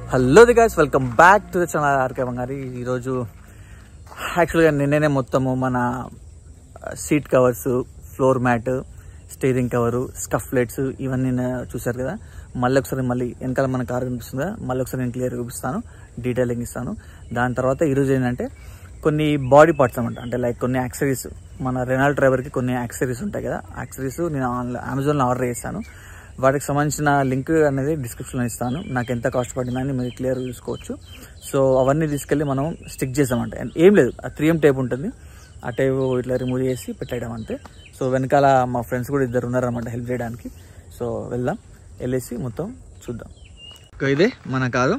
Hello the guys welcome back to the channel RK Bangari ఈరోజు యాక్చువల్గా నిన్ననే మొత్తము మన seat covers floor mat steering cover scuff plates ఇవన్నీ నా- చూశారు కదా మళ్ళీ ఒకసారి మళ్ళీ వెనకాల మన కార్ కనిపిస్తుంది కదా మళ్ళీ ఒకసారి నేను క్లియర్ చూపిస్తాను డీటెయిలింగ్ ఇస్తాను దాని తర్వాత ఈరోజు ఏంటంటే కొన్ని బాడీ పార్ట్స్ అనమాట అంటే లైక్ కొన్ని యాక్సరీస్ మన రెనాల్డ్ డ్రైవర్కి కొన్ని యాక్సరీస్ ఉంటాయి కదా యాక్సరీస్ నేను ఆన్లైన్ అమెజాన్లో ఆర్డర్ చేశాను వాటికి సంబంధించిన లింక్ అనేది డిస్క్రిప్షన్లో ఇస్తాను నాకు ఎంత కాస్ట్ పడిందని మీరు క్లియర్ చూసుకోవచ్చు సో అవన్నీ తీసుకెళ్ళి మనం స్టిక్ చేసామంటే And ఏం లేదు ఆ త్రీ ఎం టేప్ ఉంటుంది ఆ టేప్ ఇట్లా రిమూవ్ చేసి పెట్టేయడం అంతే సో వెనకాల మా ఫ్రెండ్స్ కూడా ఇద్దరు ఉన్నారన్నమాట హెల్ప్ చేయడానికి సో వెళ్దాం వెళ్ళేసి మొత్తం చూద్దాం ఇంకా ఇదే మన car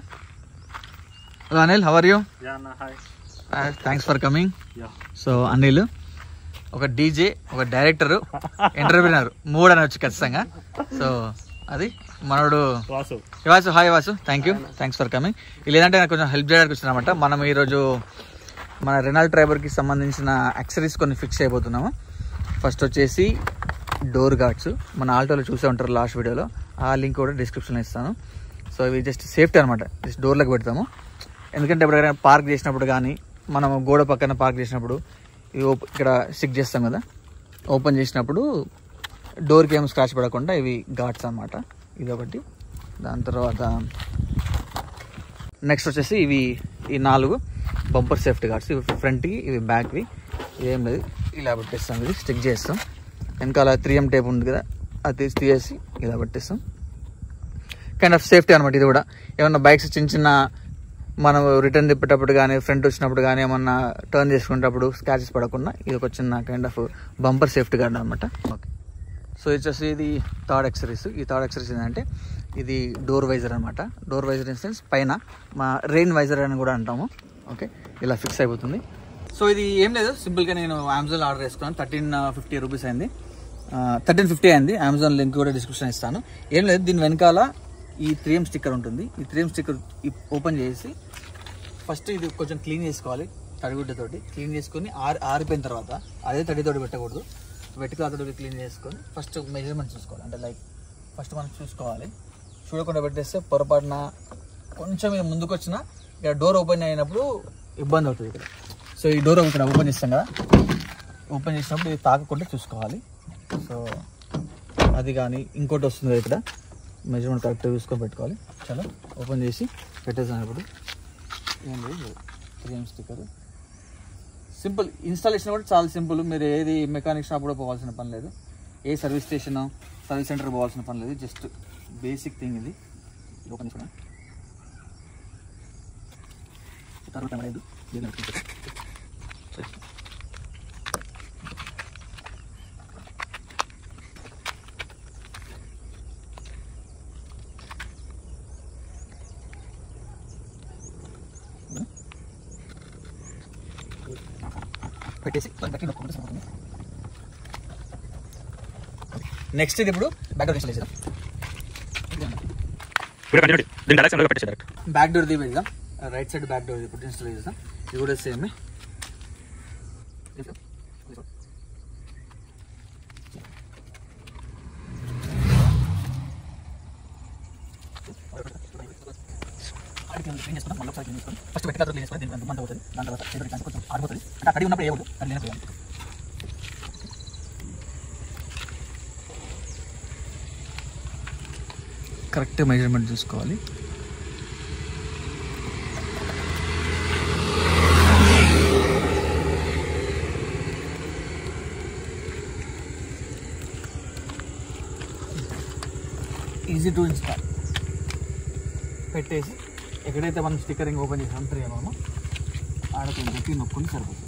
hello Anil how are you Yeah, nah, hi. Thanks for coming Yeah. So Anil ఒక డీజే ఒక డైరెక్టర్ ఎంటర్ప్రినర్ మూడు అనొచ్చు ఖచ్చితంగా సో అది మనోడు Vasu. Vasu hi Vasu thank you thanks for coming లేదంటే నాకు కొంచెం హెల్ప్ చేయడానికి వచ్చినమాట మనం ఈరోజు మన రెనాల్డ్ డ్రైవర్కి సంబంధించిన యాక్సరీస్ కొన్ని ఫిక్స్ అయిపోతున్నాము ఫస్ట్ వచ్చేసి డోర్ గార్డ్స్ మన ఆల్టోలో చూసే ఉంటారు లాస్ట్ వీడియోలో ఆ లింక్ కూడా డిస్క్రిప్షన్లో ఇస్తాను సో ఇవి జస్ట్ సేఫ్టీ అనమాట జస్ట్ డోర్లకు పెడతాము ఎందుకంటే ఎప్పుడైనా పార్క్ చేసినప్పుడు కానీ మనం గోడ పక్కన పార్క్ చేసినప్పుడు ఇవి ఓప్- ఇక్కడ స్టిక్ చేస్తాం కదా ఓపెన్ చేసినప్పుడు డోర్కి ఏం స్క్రాచ్ పడకుండా ఇవి ఘాట్స్ అన్నమాట ఇది ఒకటి దాని తర్వాత నెక్స్ట్ వచ్చేసి ఇవి ఈ నాలుగు బంపర్ సేఫ్టీ గార్డ్స్ ఇవి ఫ్రంట్కి ఇవి బ్యాక్వి ఏం లేదు ఇలా పెట్టేస్తాం ఇది స్టిక్ చేస్తాం వెనకాల త్రీ ఎం టేప్ ఉంది కదా అది తీసి తీసేసి ఇలా పెట్టేస్తాం కైండ్ ఆఫ్ సేఫ్టీ అనమాట ఇది కూడా ఏమన్నా బైక్స్ చిన్న చిన్న మనం రిటర్న్ తిప్పేటప్పుడు కానీ ఫ్రంట్ వచ్చినప్పుడు కానీ ఏమన్నా టర్న్ చేసుకునేటప్పుడు స్క్రాచెస్ పడకుండా ఇది ఒక చిన్న kind of bumper safety guard అనమాట ఓకే సో ఇది వచ్చేసి ఇది థర్డ్ ఎక్సరీస్ ఈ థర్డ్ ఎక్సరీస్ ఏంటంటే ఇది డోర్ వైజర్ అనమాట డోర్ వైజర్ ఇన్ సెన్స్ పైన మా రెయిన్ వైజర్ అని కూడా అంటాము ఓకే ఇలా ఫిక్స్ అయిపోతుంది సో ఇది ఏం లేదు సింపుల్గా నేను అమెజాన్ ఆర్డర్ చేసుకున్నాను థర్టీన్ ఫిఫ్టీ రూపీస్ అయింది థర్టీన్ ఫిఫ్టీ అయింది అమెజాన్ లింక్ కూడా డిస్క్రిప్షన్ ఇస్తాను ఏం లేదు దీని వెనకాల ఈ త్రీ ఎం స్టిక్కర్ ఉంటుంది ఈ త్రీ ఎం స్టిక్కర్ ఓపెన్ చేసి ఫస్ట్ ఇది కొంచెం క్లీన్ చేసుకోవాలి తడిగుడ్డతోటి క్లీన్ చేసుకొని ఆరి ఆరిపోయిన తర్వాత అదే తడితోటి పెట్టకూడదు వెట్ క్లాత్ క్లీన్ చేసుకొని ఫస్ట్ మెజర్మెంట్ చూసుకోవాలి అంటే లైక్ ఫస్ట్ మనం చూసుకోవాలి చూడకుండా పెట్టేస్తే పొరపాటున కొంచెం ఇది ముందుకు వచ్చినా ఇక్కడ డోర్ ఓపెన్ అయినప్పుడు ఇబ్బంది అవుతుంది ఇక్కడ సో ఈ డోర్ ఇక్కడ ఓపెన్ చేస్తాం కదా ఓపెన్ చేసినప్పుడు ఇది తాకకుండా చూసుకోవాలి సో అది కానీ ఇంకోటి వస్తుంది కదా ఇక్కడ మెజర్మెంట్ కరెక్ట్గా చూసుకొని పెట్టుకోవాలి చాలా ఓపెన్ చేసి పెట్టేసాను ఇప్పుడు ఏం లేదు three M sticker simple installation కూడా చాలా సింపుల్ మీరు ఏది మెకానిక్ షాప్ కూడా పోవాల్సిన పని లేదు ఏ సర్వీస్ స్టేషన్ సర్వీస్ సెంటర్ పోవాల్సిన పని లేదు జస్ట్ బేసిక్ థింగ్ ఇది ఇది ఓపెన్ చేసుకున్నా తర్వాత లేదు దీన్ని పెట్టుకుంటా. సరే. పెట్టేసి దాన్ని బట్టి నొక్కుంటే సరిపోతుంది నెక్స్ట్ ఇది ఇప్పుడు బ్యాక్ డోర్ ఇన్స్టాల్ చేద్దాం Video continuity. దీని డైరెక్షన్ లో పెట్టేసి డైరెక్ట్ బ్యాక్ డోర్ ది పెడదాం రైట్ సైడ్ బ్యాక్ డోర్ ఇప్పుడు ఇన్స్టాల్ చేద్దాం ఇది కూడా సేమ్ ఫస్ట్ పెట్టి క్లీన్ చేసుకొని దీనికి మంట అవుతుంది దాని తర్వాత చేతులకి కొంచెం ఆడిపోతుంది అంటే అక్కడి ఉన్నప్పుడు ఏవద్దు అది లేనప్పుడు కరెక్ట్ మెజర్మెంట్ చూసుకోవాలి ఈజీ టు ఇన్స్టాల్ పెట్టేసి ఎక్కడైతే మనం స్టిక్కరింగ్ ఓపెన్ చేసి అంతరేమో ఆడ కొంచెం గట్టి నొక్కుని సరిపోతుంది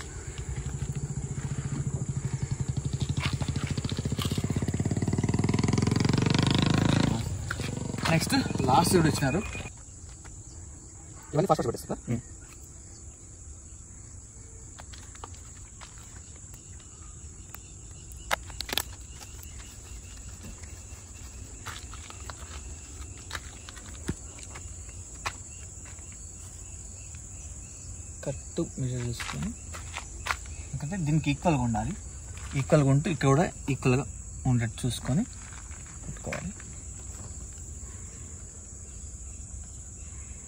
నెక్స్ట్ లాస్ట్ కూడా ఇచ్చినారు ఇవన్నీ ఫస్ట్ పెట్టేస్తా కరెక్ట్ మెజర్ చేసుకొని ఎందుకంటే దీనికి ఈక్వల్గా ఉండాలి ఈక్వల్గా ఉంటూ ఇక్కడ కూడా ఈక్వల్గా ఉండేట్టు చూసుకొని పెట్టుకోవాలి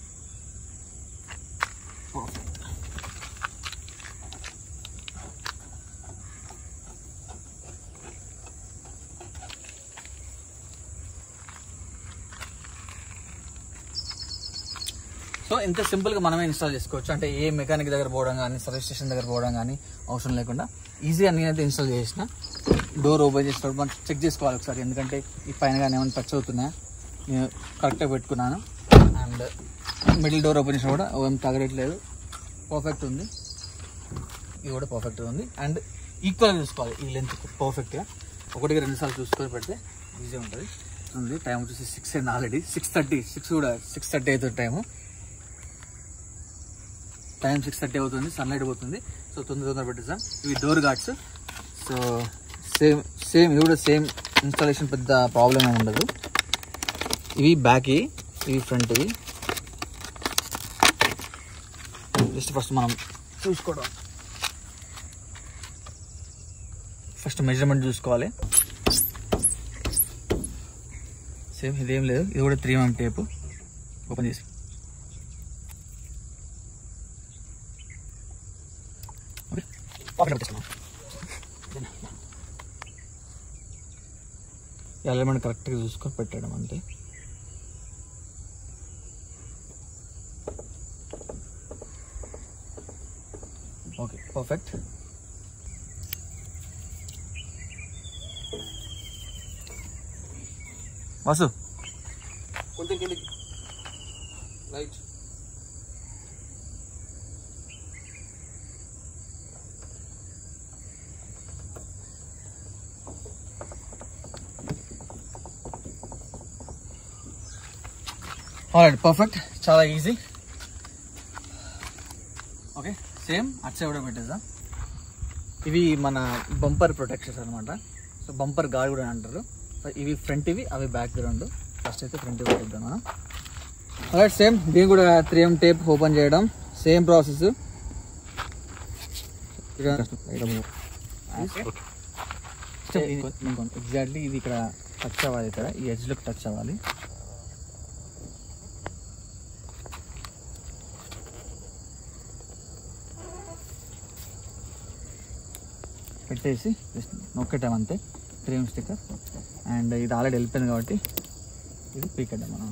సో ఇంత సింపుల్ గా మనమే ఇన్స్టాల్ చేసుకోవచ్చు అంటే ఏ మెకానిక్ దగ్గర పోవడం కానీ సర్వీస్ స్టేషన్ దగ్గర పోవడం కానీ అవసరం లేకుండా ఈజీగా నేనైతే ఇన్స్టాల్ చేసిన డోర్ ఓపెన్ చేసినప్పుడు మనం చెక్ చేసుకోవాలి ఒకసారి ఎందుకంటే ఈ పైన కానీ ఏమైనా టచ్ అవుతున్నాయా నేను కరెక్ట్గా పెట్టుకున్నాను అండ్ మిడిల్ డోర్ ఓపెన్ చేసినా కూడా ఏం తగలట్లేదు పర్ఫెక్ట్ ఉంది ఇది కూడా పర్ఫెక్ట్ ఉంది అండ్ ఈక్వల్గా చూసుకోవాలి ఈ లెంత్ పర్ఫెక్ట్గా ఒకటికి రెండు సార్లు చూసుకొని పెడితే ఈజీ ఉంటుంది ఉంది టైం వచ్చేసి సిక్స్ అయింది ఆల్రెడీ సిక్స్ థర్టీ సిక్స్ కూడా సిక్స్ థర్టీ అవుతుంది టైము టైం సిక్స్ థర్టీ అవుతుంది సన్లైట్ పోతుంది సో తొందర తొందర పెట్టేసాం ఇవి door guards so same same ఇవి కూడా సేమ్ ఇన్స్టాలేషన్ పెద్ద ప్రాబ్లం ఏమి ఉండదు ఇవి బ్యాక్ ఇవి ఫ్రంట్ ఇవి జస్ట్ ఫస్ట్ మనం చూసుకోవడం ఫస్ట్ మెజర్మెంట్ చూసుకోవాలి సేమ్ ఇదేం లేదు ఇది కూడా త్రీ ఎంఎం టేపు ఓపెన్ చేసి ఓకే పాకెట్ పెట్టేసుకున్నాం ఎలిమెంట్ కరెక్ట్గా చూసుకొని పెట్టడం అంతే ఓకే పర్ఫెక్ట్ వాసు కొంచెం కిందకి రైట్ ఆల్రైట్ పర్ఫెక్ట్ చాలా ఈజీ ఓకే సేమ్ అటు సైడ్ కూడా పెట్టేద్దాం ఇవి మన బంపర్ ప్రొటెక్షన్స్ అనమాట సో బంపర్ గార్డ్ కూడా అంటారు సో ఇవి ఫ్రంట్ ఇవి అవి బ్యాక్ గ్రౌండ్ ఫస్ట్ అయితే ఫ్రంట్ పెట్టిద్దాం మనం అలాగే సేమ్ దీన్ని కూడా త్రీ ఎం టేప్ ఓపెన్ చేయడం సేమ్ ప్రాసెస్ ఎగ్జాక్ట్లీ ఇది ఇక్కడ టచ్ అవ్వాలి ఇక్కడ ఈ ఎడ్జ్లోకి టచ్ అవ్వాలి పెట్టేసి జస్ట్ నొక్కటం అంతే క్రీమ్ స్టిక్కర్ అండ్ ఇది ఆల్రెడీ వెళ్ళిపోయింది కాబట్టి ఇది పీకేద్దాం మనం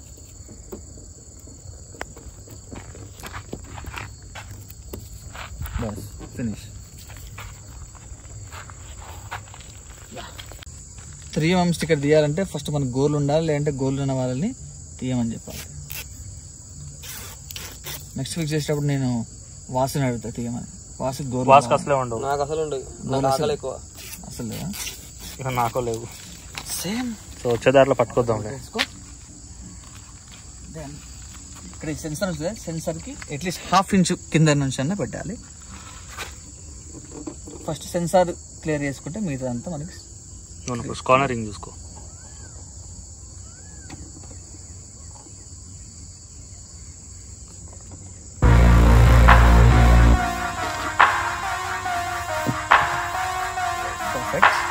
బస్ ఫినిష్ త్రీ ఎంఎం స్టిక్కర్ తీయాలంటే ఫస్ట్ మనకు గోర్లు ఉండాలి లేదంటే గోర్లు ఉన్న వాళ్ళని తీయమని చెప్పాలి నెక్స్ట్ ఫిక్స్ చేసేటప్పుడు నేను వాసన అడుగుతా తీయమని వాసు గోర్లు వాస్క్ అసలే ఉండవు నాకు అసలు ఉండదు గోర్లు నాకు అసలు- ఆకలి ఎక్కువ అసలు లేదా ఇక నాకు లేవు సేమ్ సో వచ్చే దారిలో పట్టుకొద్దాంలే తీసుకో దెన్ ఇక్కడ ఈ సెన్సర్ ఉంటుంది సెన్సర్కి అట్లీస్ట్ హాఫ్ ఇంచ్ కింద నుంచి అన్న పెట్టాలి ఫస్ట్ సెన్సార్ క్లియర్ చేసుకుంటే మిగతా అంతా మనకి నువ్వు స్కానరింగ్ చూసుకో పర్ఫెక్ట్